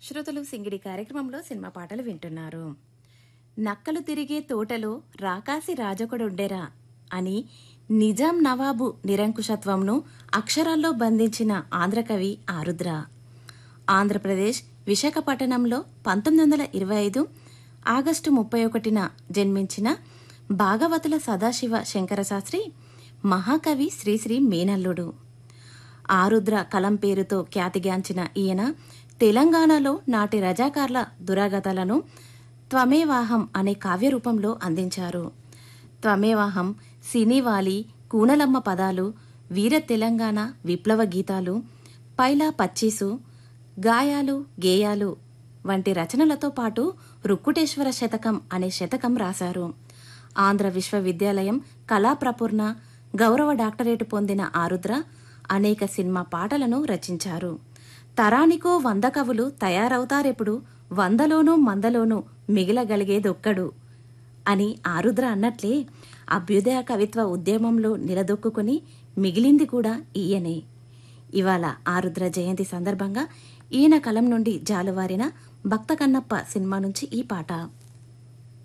శ్రోతలు సింగిడి కార్యక్రమంలో సినిమా పాటలు వింటున్నారు నక్కలు తిరిగే తోటలో రాకాసి రాజకుడుండెరా అని నిజాం నవాబు నిరంకుశత్వంను అక్షరాల్లో బంధించిన ఆంధ్రకవి ఆరుద్ర ఆంధ్రప్రదేశ్ విశాఖపట్టణంలో పంతొమ్మిది వందల ఇరవై ఐదు ఆగస్టు ముప్పై ఒకటిన జన్మించిన భాగవతుల సదాశివ శంకరశాస్త్రి మహాకవి శ్రీశ్రీ మేనల్లుడు ఆరుద్ర కలం పేరుతో ఖ్యాతిగాంచిన ఈయన తెలంగాణలో నాటి రజాకార్ల దురాగతాలను త్వమేవాహం అనే కావ్య రూపంలో అందించారు త్వమేవాహం సినీవాలి కూనలమ్మ పదాలు వీర తెలంగాణ విప్లవ గీతాలు పైలా పచ్చీసు గాయాలు గేయాలు వంటి రచనలతో పాటు రుక్కుటేశ్వర శతకం అనే శతకం రాశారు ఆంధ్ర విశ్వవిద్యాలయం కళాప్రపూర్ణ గౌరవ డాక్టరేటు పొందిన ఆరుద్ర అనేక సినిమా పాటలను రచించారు తరానికో వంద కవులు తయారవుతారెప్పుడు వందలోనూ మందలోనూ మిగిలగలిగేదొక్కడు అని ఆరుద్ర అన్నట్లే అభ్యుదయ కవిత్వ ఉద్యమంలో నిలదొక్కుని మిగిలింది కూడా ఈయనే ఇవాళ ఆరుద్ర జయంతి సందర్భంగా ఈయన కలం నుండి జాలువారిన భక్త కన్నప్ప సినిమా నుంచి ఈ పాట